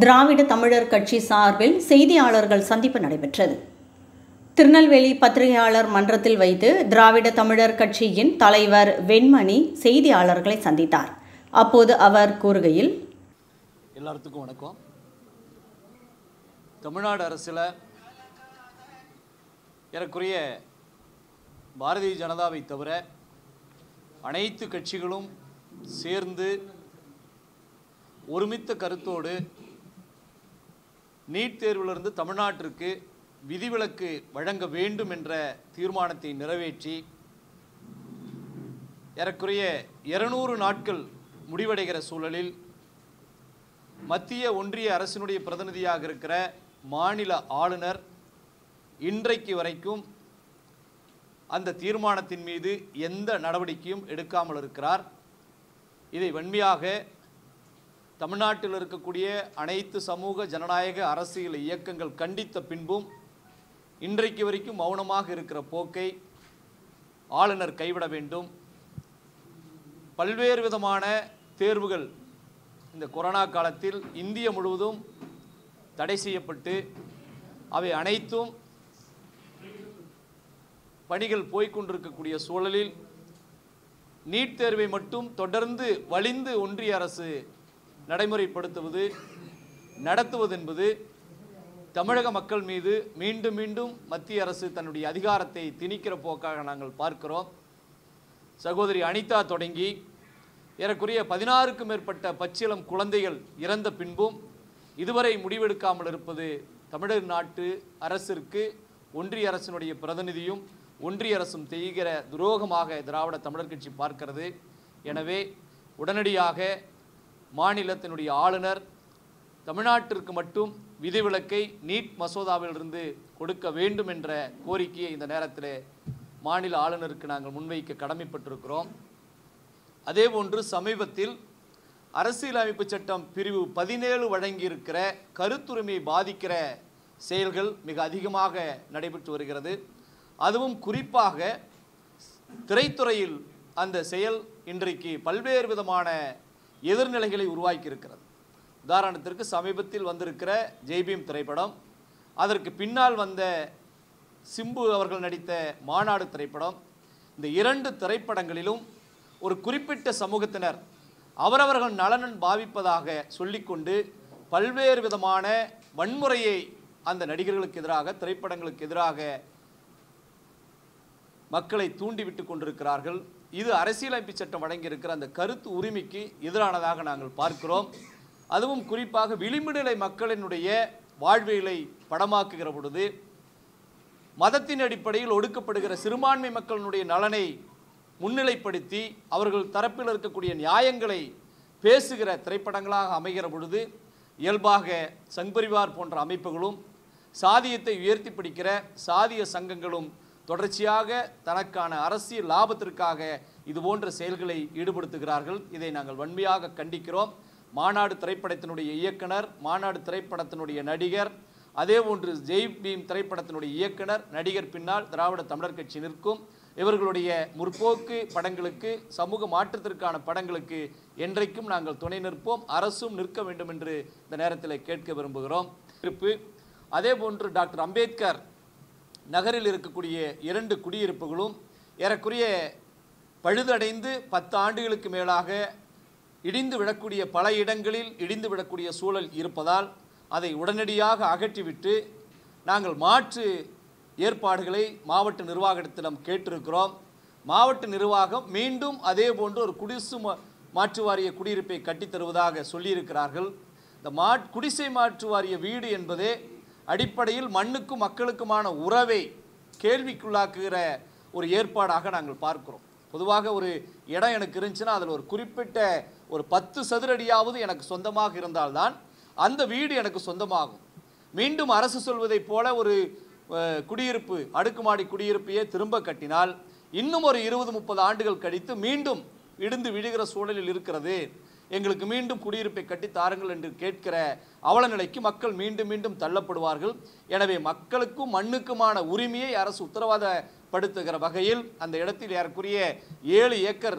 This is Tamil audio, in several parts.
திராவிட தமிழர் கட்சி சார்பில் செய்தியாளர்கள் சந்திப்பு நடைபெற்றது திருநெல்வேலி பத்திரிகையாளர் மன்றத்தில் வைத்து திராவிட தமிழர் கட்சியின் தலைவர் வெண்மணி செய்தியாளர்களை சந்தித்தார் அப்போது அவர் கூறுகையில் எல்லாத்துக்கும் வணக்கம் தமிழ்நாடு அரசில் ஏறக்குறைய பாரதிய ஜனதாவை தவிர அனைத்து கட்சிகளும் சேர்ந்து ஒருமித்த கருத்தோடு நீட் தேர்விலிருந்து தமிழ்நாட்டிற்கு விதிவிலக்கு வழங்க வேண்டும் என்ற தீர்மானத்தை நிறைவேற்றி ஏறக்குறைய இருநூறு நாட்கள் முடிவடைகிற சூழலில் மத்திய ஒன்றிய அரசினுடைய பிரதிநிதியாக இருக்கிற மாநில ஆளுநர் இன்றைக்கு வரைக்கும் அந்த தீர்மானத்தின் மீது எந்த நடவடிக்கையும் எடுக்காமல் இருக்கிறார் இதை வன்மையாக தமிழ்நாட்டில் இருக்கக்கூடிய அனைத்து சமூக ஜனநாயக அரசியல் இயக்கங்கள் கண்டித்த பின்பும் இன்றைக்கு வரைக்கும் மௌனமாக இருக்கிற போக்கை ஆளுநர் கைவிட வேண்டும் பல்வேறு விதமான தேர்வுகள் இந்த கொரோனா காலத்தில் இந்திய முழுவதும் தடை செய்யப்பட்டு அவை அனைத்தும் பணிகள் போய்க்கொண்டிருக்கக்கூடிய சூழலில் நீட் தேர்வை மட்டும் தொடர்ந்து வலிந்து ஒன்றிய அரசு நடைமுறைப்படுத்துவது நடத்துவது என்பது தமிழக மக்கள் மீது மீண்டும் மீண்டும் மத்திய அரசு தன்னுடைய அதிகாரத்தை திணிக்கிற போக்காக நாங்கள் பார்க்கிறோம் சகோதரி அனிதா தொடங்கி ஏறக்குறைய பதினாறுக்கும் மேற்பட்ட பச்சிளம் குழந்தைகள் இறந்த பின்பும் இதுவரை முடிவெடுக்காமல் இருப்பது தமிழர் நாட்டு அரசிற்கு ஒன்றிய அரசினுடைய பிரதிநிதியும் ஒன்றிய அரசும் செய்கிற துரோகமாக திராவிட தமிழர் கட்சி பார்க்கிறது எனவே உடனடியாக மாநிலத்தினுடைய ஆளுநர் தமிழ்நாட்டிற்கு மட்டும் விதிவிலக்கை நீட் மசோதாவிலிருந்து கொடுக்க வேண்டும் என்ற கோரிக்கையை இந்த நேரத்தில் மாநில ஆளுநருக்கு நாங்கள் முன்வைக்க கடமைப்பட்டிருக்கிறோம் அதேபோன்று சமீபத்தில் அரசியலமைப்பு சட்டம் பிரிவு பதினேழு வழங்கியிருக்கிற கருத்துரிமையை பாதிக்கிற செயல்கள் மிக அதிகமாக நடைபெற்று வருகிறது அதுவும் குறிப்பாக திரைத்துறையில் அந்த செயல் இன்றைக்கு பல்வேறு விதமான எதிர்நிலைகளை உருவாக்கியிருக்கிறது உதாரணத்திற்கு சமீபத்தில் வந்திருக்கிற ஜெய்பீம் திரைப்படம் அதற்கு பின்னால் வந்த சிம்பு அவர்கள் நடித்த மாநாடு திரைப்படம் இந்த இரண்டு திரைப்படங்களிலும் ஒரு குறிப்பிட்ட சமூகத்தினர் அவரவர்கள் நலனன் பாவிப்பதாக சொல்லிக்கொண்டு பல்வேறு விதமான வன்முறையை அந்த நடிகர்களுக்கு எதிராக திரைப்படங்களுக்கு எதிராக மக்களை தூண்டிவிட்டு கொண்டிருக்கிறார்கள் இது அரசியலமைப்பு சட்டம் வழங்கியிருக்கிற அந்த கருத்து உரிமைக்கு எதிரானதாக நாங்கள் பார்க்கிறோம் அதுவும் குறிப்பாக விளிம்புநிலை மக்களினுடைய வாழ்வியலை படமாக்குகிற பொழுது மதத்தின் அடிப்படையில் ஒடுக்கப்படுகிற சிறுபான்மை மக்களினுடைய நலனை முன்னிலைப்படுத்தி அவர்கள் தரப்பில் இருக்கக்கூடிய நியாயங்களை பேசுகிற திரைப்படங்களாக அமைகிற பொழுது இயல்பாக சங்பரிவார் போன்ற அமைப்புகளும் சாதியத்தை உயர்த்தி பிடிக்கிற சாதிய சங்கங்களும் தொடர்ச்சியாக தனக்கான அரசியல் லாபத்திற்காக இது போன்ற செயல்களை ஈடுபடுத்துகிறார்கள் இதை நாங்கள் வன்மையாக கண்டிக்கிறோம் மாநாடு திரைப்படத்தினுடைய இயக்குனர் மாநாடு திரைப்படத்தினுடைய நடிகர் அதே போன்று ஜெய் பீம் திரைப்படத்தினுடைய இயக்குனர் நடிகர் பின்னால் திராவிட தமிழர் கட்சி நிற்கும் இவர்களுடைய முற்போக்கு படங்களுக்கு சமூக மாற்றத்திற்கான படங்களுக்கு என்றைக்கும் நாங்கள் துணை நிற்போம் அரசும் நிற்க வேண்டும் என்று இந்த நேரத்தில் கேட்க விரும்புகிறோம் இருப்பு அதே போன்று டாக்டர் அம்பேத்கர் நகரில் இருக்கக்கூடிய இரண்டு குடியிருப்புகளும் ஏறக்குறைய பழுதடைந்து பத்து ஆண்டுகளுக்கு மேலாக இடிந்து விடக்கூடிய பல இடங்களில் இடிந்து விடக்கூடிய சூழல் இருப்பதால் அதை உடனடியாக அகற்றிவிட்டு நாங்கள் மாற்று ஏற்பாடுகளை மாவட்ட நிர்வாகத்திடம் கேட்டிருக்கிறோம் மாவட்ட நிர்வாகம் மீண்டும் அதே போன்று ஒரு குடிசு மா- மாற்று வாரிய குடியிருப்பை கட்டித் தருவதாக சொல்லியிருக்கிறார்கள் இந்த மா குடிசை மாற்று வாரிய வீடு என்பதே அடிப்படையில் மண்ணுக்கும் மக்களுக்குமான உறவை கேள்விக்குள்ளாக்குகிற ஒரு ஏற்பாடாக நாங்கள் பார்க்கிறோம் பொதுவாக ஒரு இடம் எனக்கு இருந்துச்சுன்னா அதில் ஒரு குறிப்பிட்ட ஒரு பத்து சதுரடியாவது எனக்கு சொந்தமாக இருந்தால்தான் அந்த வீடு எனக்கு சொந்தமாகும் மீண்டும் அரசு சொல்வதைப் போல ஒரு அஹ், குடியிருப்பு அடுக்குமாடி குடியிருப்பையே திரும்ப கட்டினால் இன்னும் ஒரு இருபது முப்பது ஆண்டுகள் கழித்து மீண்டும் இடிந்து விழுகிற சூழலில் இருக்கிறது எங்களுக்கு மீண்டும் குடியிருப்பை கட்டி தாருங்கள் என்று கேட்கிற அவல நிலைக்கு மக்கள் மீண்டும் மீண்டும் தள்ளப்படுவார்கள் எனவே மக்களுக்கும் மண்ணுக்குமான உரிமையை அரசு உத்தரவாதப்படுத்துகிற வகையில் அந்த இடத்தில் ஏறக்குறைய ஏழு ஏக்கர்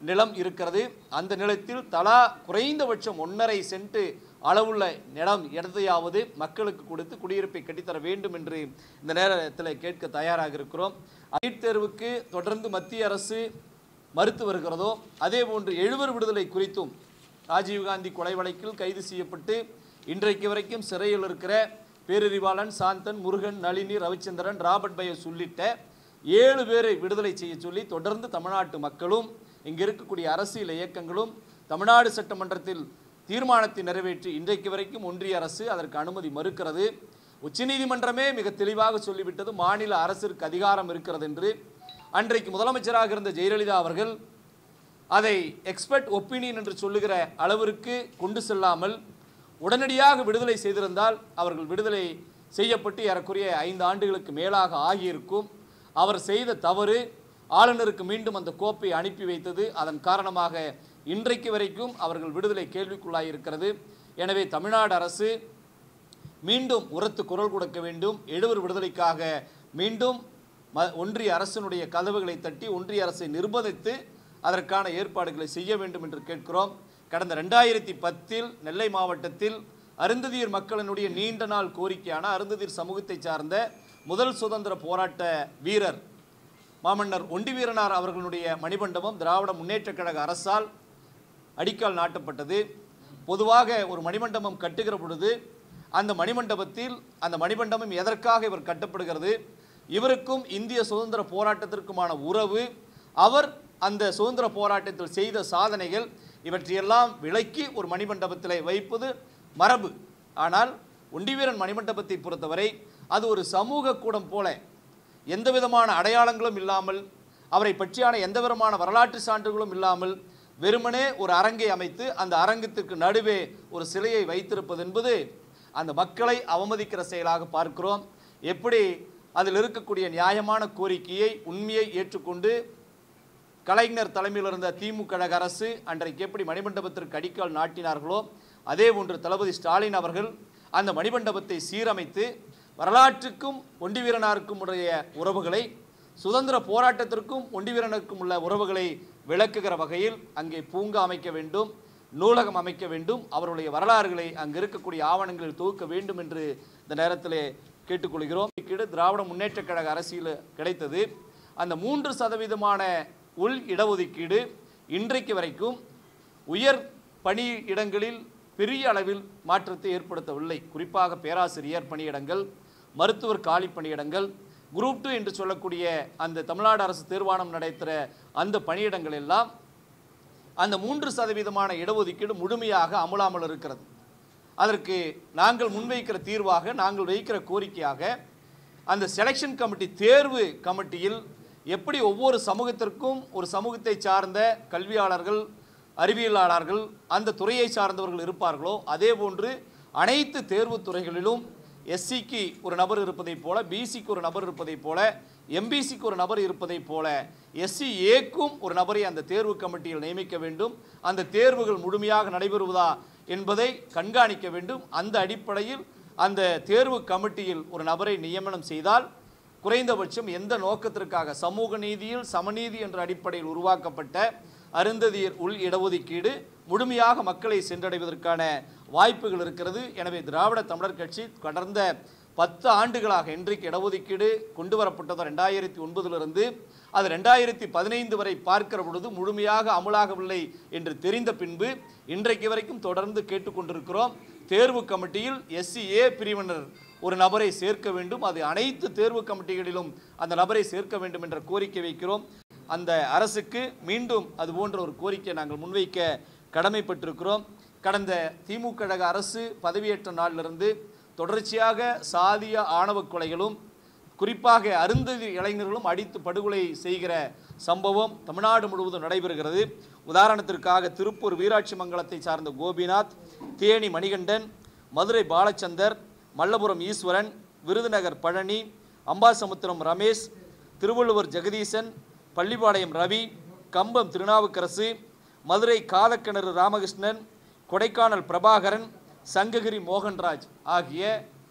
நிலம் இருக்கிறது அந்த நிலத்தில் தலா குறைந்தபட்சம் ஒன்றரை சென்ட் அளவுள்ள நிலம் இடத்தையாவது மக்களுக்கு கொடுத்து குடியிருப்பை கட்டித்தர வேண்டும் என்று இந்த நேரத்தில் கேட்க தயாராக இருக்கிறோம் நீட் தேர்வுக்கு தொடர்ந்து மத்திய அரசு மறுத்து வருகிறதோ அதே போன்று எழுவர் விடுதலை குறித்தும் ராஜீவ்காந்தி கொலை வழக்கில் கைது செய்யப்பட்டு இன்றைக்கு வரைக்கும் சிறையில் இருக்கிற பேரறிவாளன் சாந்தன் முருகன் நளினி ரவிச்சந்திரன் ராபர்ட் பயஸ் உள்ளிட்ட ஏழு பேரை விடுதலை செய்ய சொல்லி தொடர்ந்து தமிழ்நாட்டு மக்களும் இங்கு இருக்கக்கூடிய அரசியல் இயக்கங்களும் தமிழ்நாடு சட்டமன்றத்தில் தீர்மானத்தை நிறைவேற்றி இன்றைக்கு வரைக்கும் ஒன்றிய அரசு அதற்கு அனுமதி மறுக்கிறது உச்சநீதிமன்றமே மிக தெளிவாக சொல்லிவிட்டது மாநில அரசிற்கு அதிகாரம் இருக்கிறது என்று அன்றைக்கு முதலமைச்சராக இருந்த ஜெயலலிதா அவர்கள் அதை எக்ஸ்பர்ட் ஒப்பீனியன் என்று சொல்லுகிற அளவிற்கு கொண்டு செல்லாமல் உடனடியாக விடுதலை செய்திருந்தால் அவர்கள் விடுதலை செய்யப்பட்டு ஏறக்குறைய ஐந்து ஆண்டுகளுக்கு மேலாக ஆகியிருக்கும் அவர் செய்த தவறு ஆளுநருக்கு மீண்டும் அந்த கோப்பை அனுப்பி வைத்தது அதன் காரணமாக இன்றைக்கு வரைக்கும் அவர்கள் விடுதலை கேள்விக்குள்ளாயிருக்கிறது எனவே தமிழ்நாடு அரசு மீண்டும் உரத்து குரல் கொடுக்க வேண்டும் எழுவர் விடுதலைக்காக மீண்டும் ம ஒன்றிய அரசினுடைய கதவுகளை தட்டி ஒன்றிய அரசை நிர்பந்தித்து அதற்கான ஏற்பாடுகளை செய்ய வேண்டும் என்று கேட்கிறோம் கடந்த ரெண்டாயிரத்தி பத்தில் நெல்லை மாவட்டத்தில் அருந்ததியர் மக்களினுடைய நீண்ட நாள் கோரிக்கையான அருந்ததியர் சமூகத்தை சார்ந்த முதல் சுதந்திர போராட்ட வீரர் மாமன்னர் ஒண்டி வீரனார் அவர்களுடைய மணிமண்டபம் திராவிட முன்னேற்றக் கழக அரசால் அடிக்கால் நாட்டப்பட்டது பொதுவாக ஒரு மணிமண்டபம் கட்டுகிற பொழுது அந்த மணிமண்டபத்தில் அந்த மணிமண்டபம் எதற்காக இவர் கட்டப்படுகிறது இவருக்கும் இந்திய சுதந்திர போராட்டத்திற்குமான உறவு அவர் அந்த சுதந்திர போராட்டத்தில் செய்த சாதனைகள் இவற்றையெல்லாம் விளக்கி ஒரு மணிமண்டபத்தில் வைப்பது மரபு ஆனால் ஒண்டிவீரன் மணிமண்டபத்தை பொறுத்தவரை அது ஒரு சமூக கூடம் போல எந்த விதமான அடையாளங்களும் இல்லாமல் அவரை பற்றியான எந்த விதமான வரலாற்று சான்றுகளும் இல்லாமல் வெறுமனே ஒரு அரங்கை அமைத்து அந்த அரங்கத்திற்கு நடுவே ஒரு சிலையை வைத்திருப்பது என்பது அந்த மக்களை அவமதிக்கிற செயலாக பார்க்கிறோம் எப்படி அதில் இருக்கக்கூடிய நியாயமான கோரிக்கையை உண்மையை ஏற்றுக்கொண்டு கலைஞர் தலைமையில் இருந்த திமுக கழக அரசு அன்றைக்கு எப்படி மணிமண்டபத்திற்கு அடிக்கால் நாட்டினார்களோ அதே போன்று தளபதி ஸ்டாலின் அவர்கள் அந்த மணிமண்டபத்தை சீரமைத்து வரலாற்றுக்கும் ஒண்டி வீரனாருக்கும் உடைய உறவுகளை சுதந்திர போராட்டத்திற்கும் ஒண்டி வீரனுக்கும் உள்ள உறவுகளை விளக்குகிற வகையில் அங்கே பூங்கா அமைக்க வேண்டும் நூலகம் அமைக்க வேண்டும் அவருடைய வரலாறுகளை அங்கு இருக்கக்கூடிய ஆவணங்களில் தொகுக்க வேண்டும் என்று இந்த நேரத்திலே கேட்டுக்கொள்கிறோம் கீழே திராவிட முன்னேற்றக் கழக அரசியல் கிடைத்தது அந்த மூன்று சதவீதமான உள் இடஒதுக்கீடு இன்றைக்கு வரைக்கும் உயர் பணி இடங்களில் பெரிய அளவில் மாற்றத்தை ஏற்படுத்தவில்லை குறிப்பாக பேராசிரியர் பணியிடங்கள் மருத்துவர் காலி பணியிடங்கள் குரூப் டூ என்று சொல்லக்கூடிய அந்த தமிழ்நாடு அரசு தேர்வாணம் நடைபெற அந்த பணியிடங்கள் எல்லாம் அந்த மூன்று சதவீதமான இடஒதுக்கீடு முழுமையாக அமுலாமல் இருக்கிறது அதற்கு நாங்கள் முன்வைக்கிற தீர்வாக நாங்கள் வைக்கிற கோரிக்கையாக அந்த செலெக்ஷன் கமிட்டி தேர்வு கமிட்டியில் எப்படி ஒவ்வொரு சமூகத்திற்கும் ஒரு சமூகத்தை சார்ந்த கல்வியாளர்கள் அறிவியலாளர்கள் அந்த துறையை சார்ந்தவர்கள் இருப்பார்களோ அதே போன்று அனைத்து தேர்வுத் துறைகளிலும் எஸ்சிக்கு ஒரு நபர் இருப்பதைப் போல பிசிக்கு ஒரு நபர் இருப்பதைப் போல எம்பிசிக்கு ஒரு நபர் இருப்பதைப் போல எஸ்சி ஏக்கும் ஒரு நபரை அந்த தேர்வு கமிட்டியில் நியமிக்க வேண்டும் அந்த தேர்வுகள் முழுமையாக நடைபெறுவதா என்பதை கண்காணிக்க வேண்டும் அந்த அடிப்படையில் அந்த தேர்வு கமிட்டியில் ஒரு நபரை நியமனம் செய்தால் குறைந்தபட்சம் எந்த நோக்கத்திற்காக சமூக நீதியில் சமநீதி என்ற அடிப்படையில் உருவாக்கப்பட்ட அருந்ததியர் உள் இடஒதுக்கீடு முழுமையாக மக்களை சென்றடைவதற்கான வாய்ப்புகள் இருக்கிறது எனவே திராவிட தமிழர் கட்சி கடந்த பத்து ஆண்டுகளாக இன்றைக்கு இடஒதுக்கீடு கொண்டு வரப்பட்டது ரெண்டாயிரத்தி ஒன்பதிலிருந்து அது ரெண்டாயிரத்தி பதினைந்து வரை பார்க்கிற பொழுது முழுமையாக அமலாகவில்லை என்று தெரிந்த பின்பு இன்றைக்கு வரைக்கும் தொடர்ந்து கேட்டுக்கொண்டிருக்கிறோம் தேர்வு கமிட்டியில் எஸ்சிஏ பிரிவினர் ஒரு நபரை சேர்க்க வேண்டும் அது அனைத்து தேர்வு கமிட்டிகளிலும் அந்த நபரை சேர்க்க வேண்டும் என்ற கோரிக்கை வைக்கிறோம் அந்த அரசுக்கு மீண்டும் அது போன்ற ஒரு கோரிக்கையை நாங்கள் முன்வைக்க கடமைப்பட்டிருக்கிறோம் கடந்த திமுக கழக அரசு பதவியேற்ற நாளிலிருந்து தொடர்ச்சியாக சாதிய ஆணவக் கொலைகளும் குறிப்பாக அருந்ததி இளைஞர்களும் அடித்து படுகொலை செய்கிற சம்பவம் தமிழ்நாடு முழுவதும் நடைபெறுகிறது உதாரணத்திற்காக திருப்பூர் வீராட்சி மங்கலத்தை சார்ந்த கோபிநாத் தேனி மணிகண்டன் மதுரை பாலச்சந்தர் மல்லபுரம் ஈஸ்வரன் விருதுநகர் பழனி அம்பாசமுத்திரம் ரமேஷ் திருவள்ளுவர் ஜெகதீசன் பள்ளிப்பாளையம் ரவி கம்பம் திருநாவுக்கரசு மதுரை காதக்கிணறு ராமகிருஷ்ணன் கொடைக்கானல் பிரபாகரன் சங்ககிரி மோகன்ராஜ் ஆகிய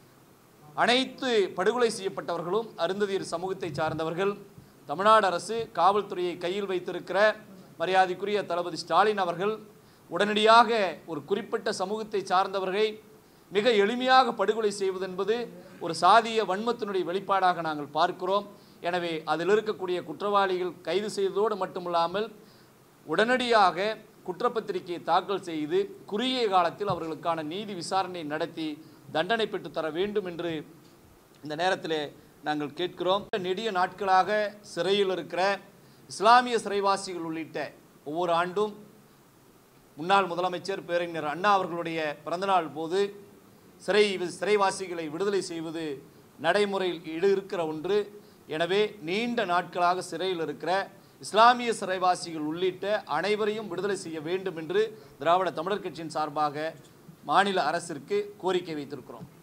அனைத்து படுகொலை செய்யப்பட்டவர்களும் அருந்ததியர் சமூகத்தை சார்ந்தவர்கள் தமிழ்நாடு அரசு காவல்துறையை கையில் வைத்திருக்கிற மரியாதைக்குரிய தளபதி ஸ்டாலின் அவர்கள் உடனடியாக ஒரு குறிப்பிட்ட சமூகத்தை சார்ந்தவர்களை மிக எளிமையாக படுகொலை செய்வது என்பது ஒரு சாதிய வன்மத்தினுடைய வெளிப்பாடாக நாங்கள் பார்க்கிறோம் எனவே அதில் இருக்கக்கூடிய குற்றவாளிகள் கைது செய்ததோடு மட்டுமில்லாமல் உடனடியாக குற்றப்பத்திரிகையை தாக்கல் செய்து குறுகிய காலத்தில் அவர்களுக்கான நீதி விசாரணை நடத்தி தண்டனை பெற்றுத் தர வேண்டும் என்று இந்த நேரத்தில் நாங்கள் கேட்கிறோம் நெடிய நாட்களாக சிறையில் இருக்கிற இஸ்லாமிய சிறைவாசிகள் உள்ளிட்ட ஒவ்வொரு ஆண்டும் முன்னாள் முதலமைச்சர் பேரறிஞர் அண்ணா அவர்களுடைய பிறந்தநாள் போது சிறை சிறைவாசிகளை விடுதலை செய்வது நடைமுறையில் இடு இருக்கிற ஒன்று எனவே நீண்ட நாட்களாக சிறையில் இருக்கிற இஸ்லாமிய சிறைவாசிகள் உள்ளிட்ட அனைவரையும் விடுதலை செய்ய வேண்டும் என்று திராவிட தமிழர் கட்சியின் சார்பாக மாநில அரசிற்கு கோரிக்கை வைத்திருக்கிறோம்